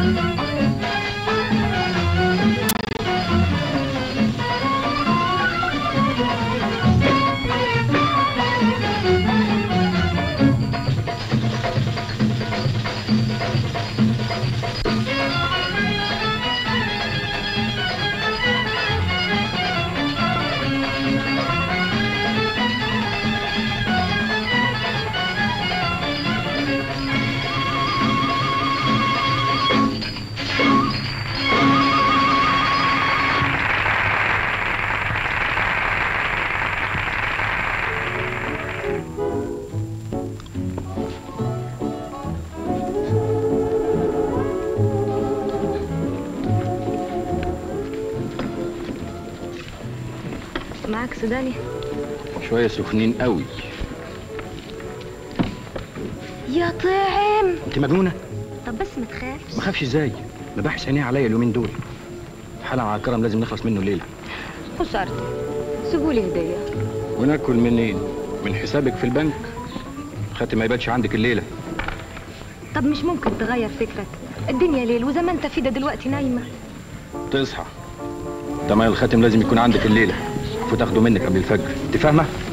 معاك سوداني شويه سخنين قوي يا طعم انت مجنونه طب بس ما تخافش ما خافش ازاي مباحث عينيه عليا اليومين دول حالة مع كرم لازم نخلص منه الليله خسرت سيبولي هديه وناكل منين من حسابك في البنك خاتم ما يباتش عندك الليله طب مش ممكن تغير فكرك الدنيا ليل وزي ما انت في ده دلوقتي نايمه تصحى تمام الخاتم لازم يكون عندك الليله وتاخده منك قبل الفجر انت فاهمه